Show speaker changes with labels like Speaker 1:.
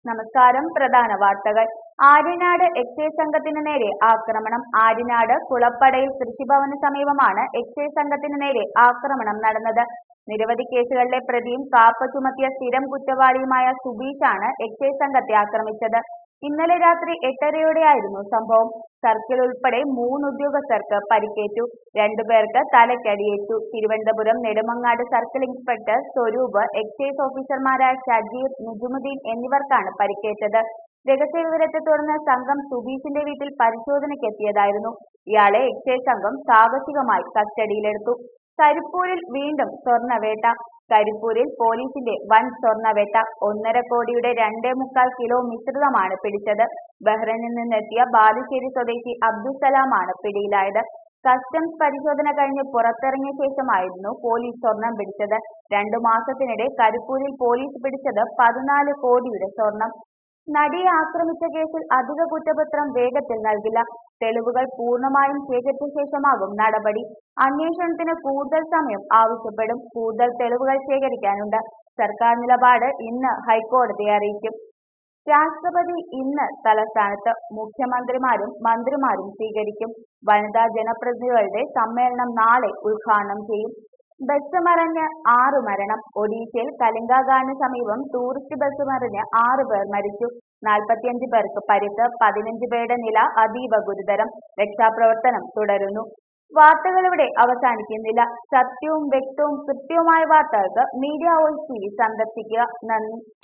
Speaker 1: നമസ്കാരം പ്രധാന വാർത്തകൾ ആര്യനാട് എക്സൈസ് സംഘത്തിന് നേരെ ആക്രമണം ആര്യനാട് കുളപ്പടയിൽ കൃഷിഭവന് സമീപമാണ് എക്സൈസ് സംഘത്തിന് നേരെ ആക്രമണം നടന്നത് നിരവധി കേസുകളിലെ പ്രതിയും കാപ്പ ചുമത്തിയ സ്ഥിരം കുറ്റവാളിയുമായ സുബീഷാണ് എക്സൈസ് സംഘത്തെ ആക്രമിച്ചത് ഇന്നലെ രാത്രി എട്ടരയോടെയായിരുന്നു സംഭവം സർക്കിൾ ഉൾപ്പെടെ മൂന്ന് ഉദ്യോഗസ്ഥർക്ക് പരിക്കേറ്റു രണ്ടുപേർക്ക് തലയ്ക്കടിയേറ്റു Thiruvananthapuram Nedumangad circle inspector Swaroop excise ഓഫീസർമാരായ ഷജീർ നിജുമുദ്ദീൻ എന്നിവർക്കാണ് പരിക്കേറ്റത് രഹസ്യവിവരത്തെ തുടർന്ന് സംഘം സുബീഷിന്റെ വീട്ടിൽ പരിശോധനയ്ക്കെത്തിയതായിരുന്നു ഇയാളെ എക്സൈസ് സംഘം സാഹസികമായി കസ്റ്റഡിയിലെടുത്തു കരിപ്പൂരിൽ വീണ്ടും സ്വർണ്ണവേട്ട കരിപ്പൂരിൽ പോലീസിന്റെ വൻ സ്വർണ്ണവേട്ട ഒന്നര കോടിയുടെ രണ്ടേ മുക്കാൽ കിലോ മിശ്രിതമാണ് പിടിച്ചത് ബഹ്റൈനിൽ നിന്നെത്തിയ ബാലുശ്ശേരി സ്വദേശി അബ്ദുസലാമാണ് പിടിയിലായത് കസ്റ്റംസ് പരിശോധന കഴിഞ്ഞ് പുറത്തിറങ്ങിയ ശേഷമായിരുന്നു പോലീസ് സ്വർണം പിടിച്ചത് രണ്ടു മാസത്തിനിടെ കരിപ്പൂരിൽ പോലീസ് പിടിച്ചത് പതിനാല് കോടിയുടെ സ്വർണം നടിയെ ആക്രമിച്ച കേസിൽ അധിക കുറ്റപത്രം വേഗത്തിൽ നൽകില്ല തെളിവുകൾ പൂർണ്ണമായും ശേഖരിച്ച ശേഷമാകും നടപടി അന്വേഷണത്തിന് കൂടുതൽ സമയം ആവശ്യപ്പെടും കൂടുതൽ തെളിവുകൾ ശേഖരിക്കാനുണ്ട് സർക്കാർ നിലപാട് ഇന്ന് ഹൈക്കോടതിയെ അറിയിക്കും രാഷ്ട്രപതി ഇന്ന് തലസ്ഥാനത്ത് മുഖ്യമന്ത്രിമാരും മന്ത്രിമാരും സ്വീകരിക്കും വനിതാ ജനപ്രതിനിധികളുടെ സമ്മേളനം നാളെ ഉദ്ഘാടനം ചെയ്യും ബസ് മറിഞ്ഞ് ആറ് മരണം ഒഡീഷയിൽ കലിംഗാഗാന് സമീപം ടൂറിസ്റ്റ് ബസ് മറിഞ്ഞ് ആറ് പേർ മരിച്ചു നാൽപ്പത്തിയഞ്ച് പേർക്ക് പരിക്ക് പതിനഞ്ച് പേരുടെ നില അതീവ ഗുരുതരം രക്ഷാപ്രവർത്തനം തുടരുന്നു വാർത്തകൾ ഇവിടെ അവസാനിക്കുന്നില്ല സത്യവും വ്യക്തവും കൃത്യവുമായ വാർത്തകൾക്ക് മീഡിയ വോയിസ് ടി വി സന്ദർശിക്കുക നന്ദി